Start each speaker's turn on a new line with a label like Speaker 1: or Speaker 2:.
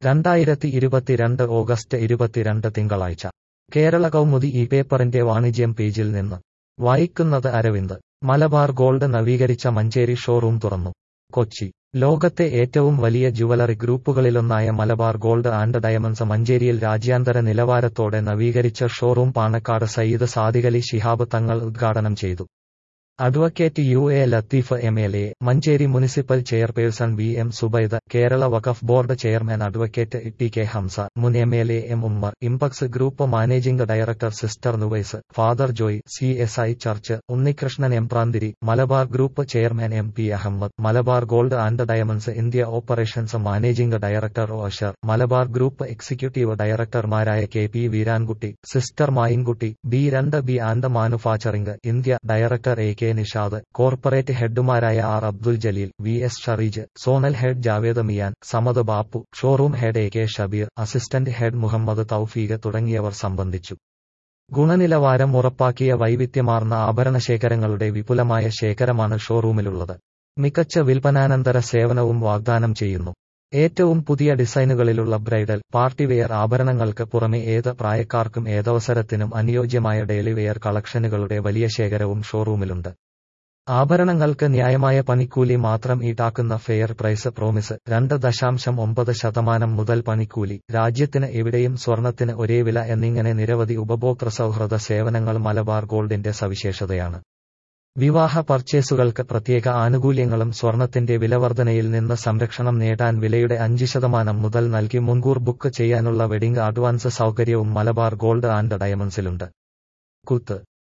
Speaker 1: രണ്ടായിരത്തി ഇരുപത്തിരണ്ട് ഓഗസ്റ്റ് ഇരുപത്തിരണ്ട് തിങ്കളാഴ്ച കേരള കൗമുദി ഈ പേപ്പറിന്റെ വാണിജ്യം പേജിൽ നിന്ന് വായിക്കുന്നത് അരവിന്ദ് മലബാർ ഗോൾഡ് നവീകരിച്ച മഞ്ചേരി ഷോറൂം തുറന്നു കൊച്ചി ലോകത്തെ ഏറ്റവും വലിയ ജുവലറി ഗ്രൂപ്പുകളിലൊന്നായ മലബാർ ഗോൾഡ് ആൻഡ് ഡയമണ്ട്സ് മഞ്ചേരിയിൽ രാജ്യാന്തര നിലവാരത്തോടെ നവീകരിച്ച ഷോറൂം പാണക്കാട് സയ്യിദ് സാദിഖലി ശിഹാബ് തങ്ങൾ ഉദ്ഘാടനം ചെയ്തു advocate U A Latheef M L A Manjeri municipal chairperson V M Subaida Kerala Waqf board chairman advocate T K Hamza മുൻ M L A M Ummer Impex group managing director sister Nuvais father Joy C S I church Unnikrishnan Embranthiri Malabar group chairman M P Ahammed Malabar gold and diamonds India operations managing director Oshar Malabar group executive ഡയറക്ടർമാരായ K P Veerankutty sister Mayinkutty B രണ്ട് B and manufacturing India director A K Nishad corporate ഹെഡുമാരായ R Abdul Jaleel V S Shareej zonal head Javed Mian Samad Bappu showroom head A K Shabeer assistant head Muhammed Thoufeeq തുടങ്ങിയവർ സംബന്ധിച്ചു ഗുണനിലവാരം ഉറപ്പാക്കിയ വൈവിധ്യമാർന്ന ആഭരണശേഖരങ്ങളുടെ വിപുലമായ ശേഖരമാണ് ഷോറൂമിലുള്ളത് മികച്ച വിൽപ്പനാനന്തര സേവനവും വാഗ്ദാനം ചെയ്യുന്നു ഏറ്റവും പുതിയ ഡിസൈനുകളിലുള്ള ബ്രൈഡൽ പാർട്ടിവെയർ ആഭരണങ്ങൾക്ക് പുറമെ ഏത് പ്രായക്കാർക്കും ഏതവസരത്തിനും അനുയോജ്യമായ ഡെയിലി വെയർ കളക്ഷനുകളുടെ വലിയ ശേഖരവും ഷോറൂമിലുണ്ട് ആഭരണങ്ങൾക്ക് ന്യായമായ പണിക്കൂലി മാത്രം ഈടാക്കുന്ന ഫെയർ പ്രൈസ് പ്രോമിസ് രണ്ട് ദശാംശം ഒമ്പത് ശതമാനം മുതൽ പണിക്കൂലി രാജ്യത്തിന് എവിടെയും സ്വർണത്തിന് ഒരേ വില എന്നിങ്ങനെ നിരവധി ഉപഭോക്തൃ സൗഹൃദ സേവനങ്ങൾ മലബാർ ഗോൾഡിന്റെ സവിശേഷതയാണ് വിവാഹ പർച്ചേസുകൾക്ക് പ്രത്യേക ആനുകൂല്യങ്ങളും സ്വർണത്തിന്റെ വിലവർധനയിൽ നിന്ന് സംരക്ഷണം നേടാൻ വിലയുടെ അഞ്ച് ശതമാനം മുതൽ നൽകി മുൻകൂർ ബുക്ക് ചെയ്യാനുള്ള വെഡിംഗ് അഡ്വാൻസ് സൗകര്യവും മലബാർ ഗോൾഡ് ആൻഡ് ഡയമണ്ട്സിലുണ്ട് കുത്ത്